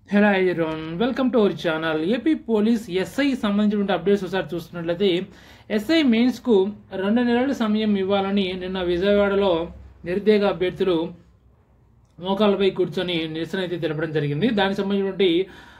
hello everyone welcome to our channel AP police SI సంబంధించిన updates ఒకసారి చూస్తున్నట్లయితే SI మెయిన్స్కు రెండు నెలల సమయం ఇవ్వాలని నిన్న విజయవాడలో నిరుద్యోగ అభ్యర్థులు మోకాళ్ళపై కూర్చొని నిరసన అయితే తెలపడం జరిగింది దానికి సంబంధించినటువంటి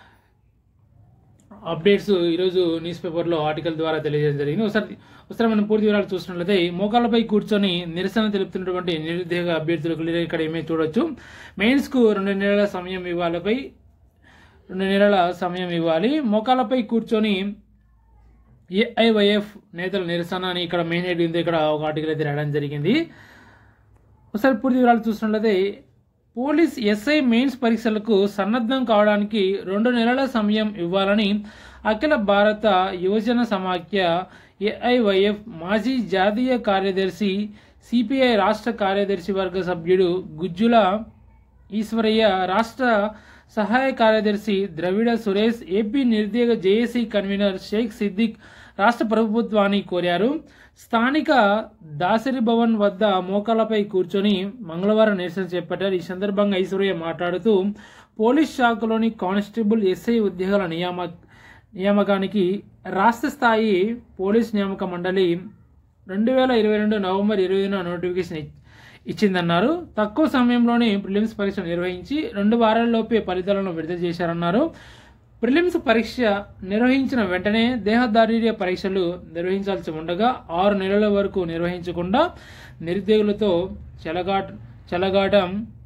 అప్డేట్స్ ఈరోజు న్యూస్ పేపర్లో ఆర్టికల్ ద్వారా తెలియజేయడం జరిగింది ఒకసారి ఒకసారి మనం పూర్తి వివరాలు చూసినట్లయితే మోకాళ్ళపై కూర్చొని నిరసన తెలుపుతున్నటువంటి నిరుద్యోగ అభ్యర్థులు క్లియర్ ఇక్కడ ఏమీ చూడొచ్చు మెయిన్స్కు రెండు నెలల సమయం ఇవ్వాలపై రెండు నెలల సమయం ఇవ్వాలి మోకాళ్ళపై కూర్చొని ఏఐవైఎఫ్ నేతల నిరసన అని ఇక్కడ మెయిన్ హెడ్ ఉంది ఇక్కడ ఒక ఆర్టికల్ అయితే రాయడం జరిగింది ఒకసారి పూర్తి వివరాలు చూసినట్లయితే పోలీస్ ఎస్ఐ మెయిన్స్ పరీక్షలకు సన్నద్ధం కావడానికి రెండు నెలల సమయం ఇవ్వాలని అఖిల భారత యువజన సమాఖ్య ఏఐవైఎఫ్ మాజీ జాతీయ కార్యదర్శి సిపిఐ రాష్ట్ర కార్యదర్శి వర్గ సభ్యుడు గుజ్జుల ఈశ్వరయ్య రాష్ట్ర సహాయ కార్యదర్శి ద్రవిడ సురేష్ ఏపీ నిరుద్యోగ జేఏసీ కన్వీనర్ షేక్ సిద్దిక్ రాష్ట్ర ప్రభుత్వాన్ని కోరారు స్థానిక దాసరి భవన్ వద్ద మోకాలపై కూర్చొని మంగళవారం నిరసన చేపట్టారు ఈ సందర్భంగా ఐశ్వర్య మాట్లాడుతూ పోలీస్ శాఖలోని కానిస్టేబుల్ ఎస్ఐ ఉద్యోగాల నియామ నియామకానికి రాష్ట్ర స్థాయి పోలీస్ నియామక మండలి రెండు వేల ఇరవై రెండు నవంబర్ ఇరవైన నోటిఫికేషన్ ఇచ్చిందన్నారు తక్కువ సమయంలోనే ప్రిలిమ్స్ పరీక్ష నిర్వహించి రెండు వారాల్లోపే ఫలితాలను విడుదల చేశారన్నారు ప్రిలిమ్స్ పరీక్ష నిర్వహించిన వెంటనే దేహదారుర్య పరీక్షలు నిర్వహించాల్సి ఉండగా ఆరు నెలల వరకు నిర్వహించకుండా నిరుద్యోగులతో చెలగాట చెలగాటం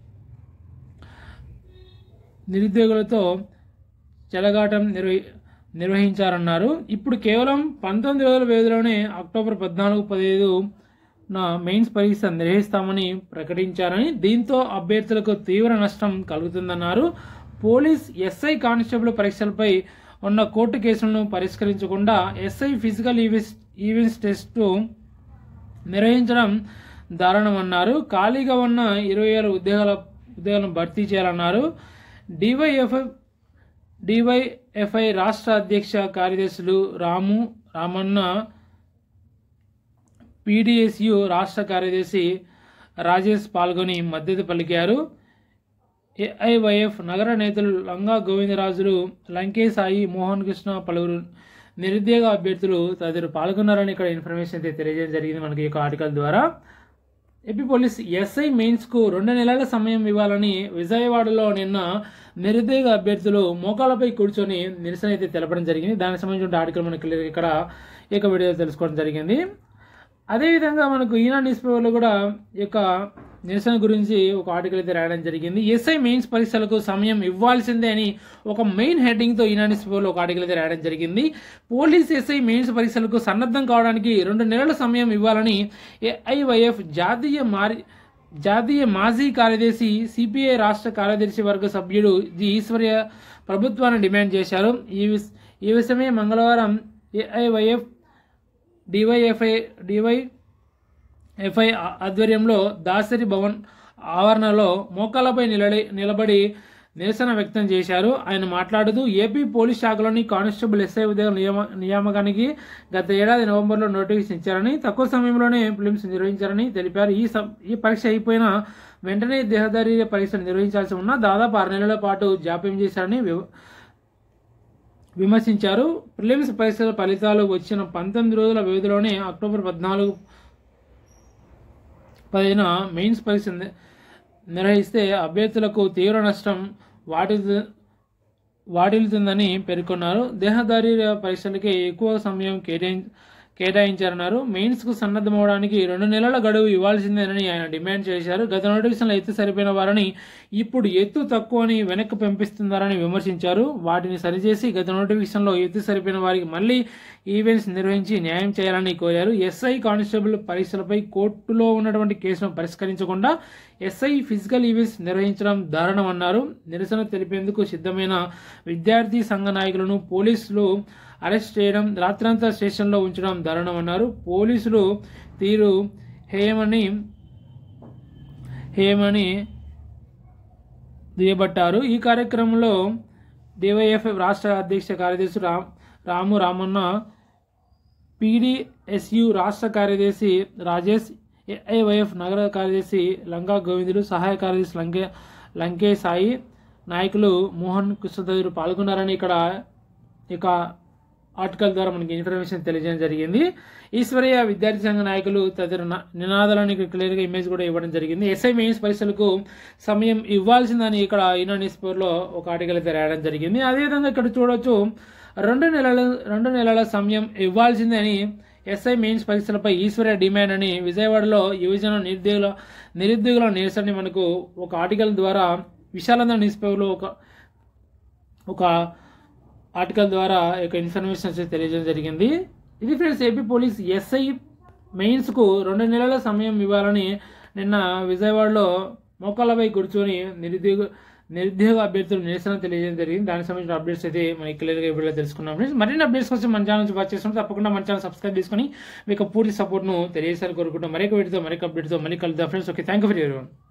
నిరుద్యోగులతో చెలగాటం నిర్వహి నిర్వహించారన్నారు ఇప్పుడు కేవలం పంతొమ్మిది రోజుల వ్యవధిలోనే అక్టోబర్ పద్నాలుగు పదిహేదు నా మెయిన్స్ పరీక్ష నిర్వహిస్తామని ప్రకటించారని దీంతో అభ్యర్థులకు తీవ్ర నష్టం కలుగుతుందన్నారు పోలీస్ ఎస్ఐ కానిస్టేబుల్ పరీక్షలపై ఉన్న కోర్టు కేసులను పరిష్కరించకుండా ఎస్ఐ ఫిజికల్ ఈవెన్స్ ఈవెంట్స్ టెస్టు నిర్వహించడం దారుణమన్నారు ఖాళీగా ఉన్న ఇరవై ఏళ్ళ ఉద్యోగాల ఉద్యోగాలను భర్తీ చేయాలన్నారు డివైఎఫ్ఐ డివైఎఫ్ఐ రాష్ట్ర అధ్యక్ష కార్యదర్శులు రాము రామన్న పీడిఎస్యు రాష్ట్ర కార్యదర్శి రాజేష్ పాల్గొని మద్దతు పలికారు ఏఐవైఎఫ్ నగర నేతలు లంగా గోవిందరాజులు లంకేసాయి మోహన్ కృష్ణ పలువురు నిరుద్యోగ అభ్యర్థులు తదితరులు పాల్గొన్నారని ఇక్కడ ఇన్ఫర్మేషన్ అయితే తెలియజేయడం జరిగింది మనకి ఈ యొక్క ఆర్టికల్ ద్వారా ఏపీ పోలీస్ ఎస్ఐ మెయిన్స్కు రెండు నెలల సమయం ఇవ్వాలని విజయవాడలో నిన్న నిరుద్యోగ అభ్యర్థులు మోకాలపై కూర్చొని నిరసన అయితే తెలపడం జరిగింది దానికి సంబంధించిన ఆర్టికల్ మనకి ఇక్కడ ఈ యొక్క వీడియో తెలుసుకోవడం జరిగింది అదేవిధంగా మనకు ఈనాడు న్యూస్ పేపర్లో కూడా ఈ యొక్క నిరసన గురించి ఒక ఆర్టికల్ అయితే రాయడం జరిగింది ఎస్ఐ మెయిన్స్ పరీక్షలకు సమయం ఇవ్వాల్సిందే అని ఒక మెయిన్ హెడ్డింగ్తో ఈనాడు న్యూస్ పేపర్లో ఒక ఆర్టికల్ అయితే రాయడం జరిగింది పోలీస్ ఎస్ఐ మెయిన్స్ పరీక్షలకు సన్నద్ధం కావడానికి రెండు నెలల సమయం ఇవ్వాలని ఏఐవైఎఫ్ జాతీయ మారి జాతీయ మాజీ కార్యదర్శి సిపిఐ రాష్ట్ర కార్యదర్శి వర్గ సభ్యుడు జి ఈశ్వర్య ప్రభుత్వాన్ని డిమాండ్ చేశారు ఈ విష ఈ విషయమే మంగళవారం ఏఐవైఎఫ్ డివైఎఫ్ఐ డివై ఎఫ్ఐ ఆధ్వర్యంలో దాసరి భవన్ ఆవరణలో మోకాలపై నిలడి నిలబడి నిరసన వ్యక్తం చేశారు ఆయన మాట్లాడుతూ ఏపీ పోలీస్ శాఖలోని కానిస్టేబుల్ ఎస్ఐ ఉద్యోగ నియామ నియామకానికి గత ఏడాది నవంబర్లో నోటిఫికేషన్ ఇచ్చారని తక్కువ సమయంలోనే ఫిలిమ్స్ నిర్వహించారని తెలిపారు ఈ ఈ పరీక్ష అయిపోయిన వెంటనే దేహదారి పరీక్ష నిర్వహించాల్సి ఉన్న దాదాపు ఆరు నెలల పాటు జాప్యం చేశారని విమర్శించారు ప్రిలిమ్స్ పరీక్షల ఫలితాలు వచ్చిన పంతొమ్మిది రోజుల వ్యవధిలోనే అక్టోబర్ పద్నాలుగు పదిన మెయిన్స్ పరీక్ష నిర్వహిస్తే అభ్యర్థులకు తీవ్ర నష్టం వాటి వాటిల్తుందని పేర్కొన్నారు దేహదారి పరీక్షలకే ఎక్కువ సమయం కేటాయి కేటాయించారన్నారు మెయిన్స్కు సన్నద్ధమవడానికి రెండు నెలల గడువు ఇవ్వాల్సిందేనని ఆయన డిమాండ్ చేశారు గత నోటిఫికేషన్లో ఎత్తు సరిపోయిన వారిని ఇప్పుడు ఎత్తు తక్కువని వెనక్కి పంపిస్తున్నారని విమర్శించారు వాటిని సరిచేసి గత నోటిఫికేషన్లో ఎత్తు సరిపోయిన వారికి మళ్ళీ ఈవెంట్స్ నిర్వహించి న్యాయం చేయాలని కోరారు ఎస్ఐ కానిస్టేబుల్ పరీక్షలపై కోర్టులో ఉన్నటువంటి కేసును పరిష్కరించకుండా ఎస్ఐ ఫిజికల్ ఈవెంట్స్ నిర్వహించడం దారుణమన్నారు నిరసన తెలిపేందుకు సిద్ధమైన విద్యార్థి సంఘ నాయకులను పోలీసులు అరెస్ట్ చేయడం రాత్రంతా స్టేషన్లో ఉంచడం దారుణమన్నారు పోలీసులు తీరు హేయమని హేయమని దుయ్యబట్టారు ఈ కార్యక్రమంలో డివైఎఫ్ఎఫ్ రాష్ట్ర అధ్యక్ష కార్యదర్శి రామ్ రాము రామన్న పీడిఎస్యు రాష్ట్ర కార్యదర్శి రాజేష్ ఏఐవైఎఫ్ నగర కార్యదర్శి లంకా గోవిందుడు సహాయ కార్యదర్శి లంకే లంకే సాయి నాయకులు మోహన్ కృష్ణ తదితరులు పాల్గొన్నారని ఇక్కడ ఇక ఆర్టికల్ ద్వారా మనకి ఇన్ఫర్మేషన్ తెలియజేయడం జరిగింది ఈశ్వరయ్య విద్యార్థి సంఘ నాయకులు తదితర న- నినాదాలను ఇక్కడ క్లియర్గా ఇమేజ్ కూడా ఇవ్వడం జరిగింది ఎస్ఐ మెయిన్స్ పరీక్షలకు సమయం ఇవ్వాల్సిందని ఇక్కడ ఈనాడు న్యూస్ పేపర్లో ఒక ఆర్టికల్ అయితే రాయడం జరిగింది అదేవిధంగా ఇక్కడ చూడొచ్చు రెండు నెలల రెండు నెలల సమయం ఇవ్వాల్సిందని ఎస్ఐ మెయిన్స్ పరీక్షలపై ఈశ్వరయ్య డిమాండ్ అని విజయవాడలో యువజన నిరుద్యోగుల నిరుద్యోగుల నిరసనని మనకు ఒక ఆర్టికల్ ద్వారా విశాలంద న్యూస్ పేపర్లో ఒక ఒక ఆర్టికల్ ద్వారా ఈ యొక్క ఇన్ఫర్మేషన్ వచ్చి తెలియజేయడం జరిగింది ఇది ఫ్రెండ్స్ ఏపీ పోలీస్ ఎస్ఐ మెయిన్స్కు రెండు నెలల సమయం ఇవ్వాలని నిన్న విజయవాడలో మోకాళ్ళపై కూర్చొని నిరుద్యోగ నిరుద్యోగ అభ్యర్థులు నిరసన తెలియజేయడం జరిగింది దానికి సంబంధించిన అప్డేట్స్ అయితే మనకి క్లియర్గా ఇప్పుడు తెలుసుకున్నాం ఫ్రెండ్స్ మరిన్ని అప్డేట్స్ కోసం మన ఛానల్ నుంచి వాచ్ చేస్తున్నాం తప్పకుండా మన ఛానల్ సబ్స్క్రైబ్ చేసుకొని మీకు పూర్తి సపోర్ట్ను తెలియజేయాలని కోరుకుంటాం మరొక వీడితో మరొక అప్డేట్తో మళ్ళీ కలుద్దాం friends okay thank you for ఎవరి